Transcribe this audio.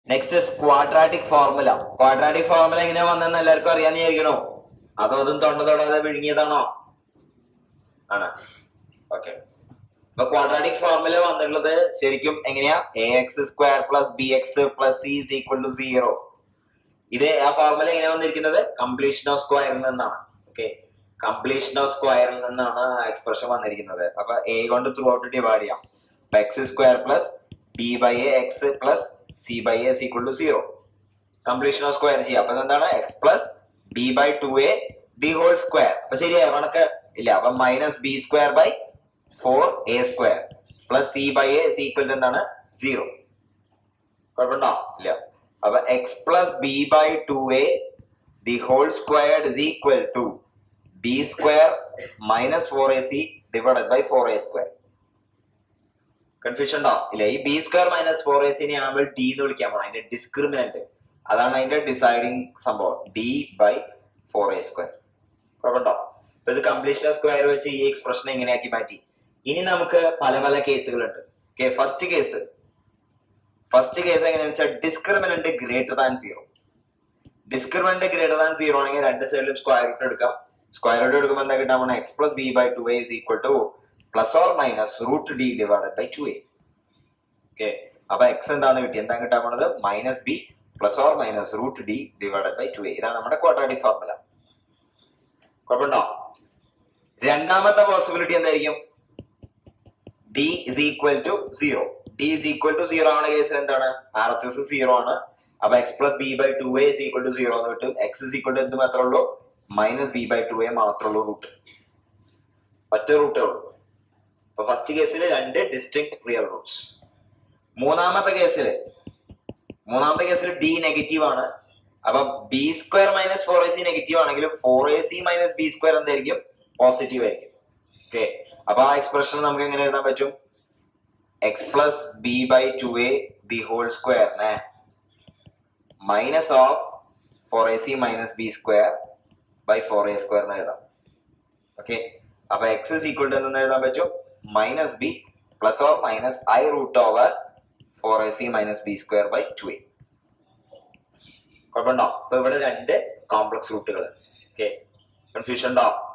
next quadratic formula quadratic formula എങ്ങനെയാ വന്നെന്ന് എല്ലാവർക്കും അറിയാന്ന് വിചാരിക്കണോ അതോ അതും തൊണ്ട തൊടാതെ വിഴുങ്ങിയതാണോ ആണ് ഓക്കെ അപ്പൊ ക്വാഡ്രാറ്റിക് ഫോർമുല വന്നിട്ടുള്ളത് ശരിക്കും എങ്ങനെയാ A X square plus B X plus C is equal to zero ഇത് ആ ഫോർമുല എങ്ങനെയാ വന്നിരിക്കുന്നത് കംപ്ലീഷൻ ഓഫ് സ്ക്വയറിൽ നിന്നാണ് ഓക്കെ കംപ്ലീഷൻ ഓഫ് സ്ക്വയറിൽ നിന്നാണ് ആ എക്സ്പ്രഷൻ വന്നിരിക്കുന്നത് അപ്പൊ എ കൊണ്ട് ത്രൂ ഔട്ട് ഡിവൈഡ് ചെയ്യാം അപ്പൊ X square plus B by A X plus C by A equal to zero completion of square ചെയ്യാം അപ്പൊ എന്താണ് X plus B by two A the whole square അപ്പൊ ശരിയായോ കണക്ക് ഇല്ല അപ്പൊ minus B square by four A square plus C by A equal to എന്താണ് zero കുഴപ്പമുണ്ടോ ഇല്ല അപ്പൊ X plus B by two A the whole square is equal to B square minus four A C divided by four A square confusion ഉണ്ടോ ഇല്ല ഈ B square minus four A സിനെ നമ്മൾ D എന്ന് വിളിക്കാൻ പോണം അതിന്റെ ഡിസ്ക്രിമിനന്റ് അതാണ് അതിന്റെ ഡിസൈഡിങ് സംഭവം D by four A square കുഴപ്പമുണ്ടോ അപ്പൊ ഇത് കംപ്ലീഷൻ ഓഫ് സ്ക്വയർ വെച്ച് ഈ എക്സ്പ്രഷൻ എങ്ങനെയാക്കി മാറ്റി ഇനി നമുക്ക് പല പല കേസുകളുണ്ട് okay first case first case എങ്ങനെയാണെന്ന് വെച്ചാൽ discriminant greater than zero discriminant greater than zero ആണെങ്കിൽ രണ്ട് സൈഡിലും സ്ക്വയർ റൂട്ട് എടുക്കാം സ്ക്വയർ റൂട്ട് എടുക്കുമ്പോൾ എന്താ കിട്ടാൻ പോണേ X plus B by two A is equal to plus or minus root D divided by two A okay അപ്പൊ X എന്താണ് കിട്ടി എന്താ കിട്ടാൻ പോണത് minus B plus or minus root D divided by two A ഇതാണ് നമ്മുടെ quadratic formula കുഴപ്പമുണ്ടോ രണ്ടാമത്തെ പോസിബിലിറ്റി എന്തായിരിക്കും D is equal to zero D is equal to zero ആവുന്ന കേസിൽ എന്താണ് ആർ എച്ച് എസ് സീറോ ആണ് അപ്പൊ X plus B by two A is equal to zero എന്ന് കിട്ടും എക്സ് ഇസ് ഈക്വൽ ടു എന്ത് മാത്രമേ ഉള്ളൂ minus B by two A മാത്രമേ ഉള്ളൂ റൂട്ട് ഒറ്റ റൂട്ടേ ഉള്ളൂ അപ്പൊ ഫസ്റ്റ് കേസിൽ രണ്ട് ഡിസ്റ്റിങ് റിയൽ റൂട്ട്സ് മൂന്നാമത്തെ കേസിൽ മൂന്നാമത്തെ കേസിൽ ഡി നെഗറ്റീവ് ആണ് അപ്പൊ B square minus four A C negative ആണെങ്കിലും four A C minus B square എന്തായിരിക്കും പോസിറ്റീവ് ആയിരിക്കും ഓക്കെ അപ്പൊ ആ എക്സ്പ്രഷൻ നമുക്ക് എങ്ങനെ എഴുതാൻ പറ്റും X plus B by two A the whole സ്ക്വയറിനെ minus of four A C minus B square by four A square എന്ന് എഴുതാം ഓക്കെ അപ്പൊ എക്സ് ഇസ് ഈക്വൽ ടു എന്ന് എഴുതാൻ പറ്റും minus B plus or minus I root over four A C minus B square by two A കുഴപ്പമുണ്ടോ അപ്പൊ ഇവിടെ രണ്ട് കോംപ്ലക്സ് റൂട്ടുകൾ ഓക്കെ കൺഫ്യൂഷൻ ഉണ്ടോ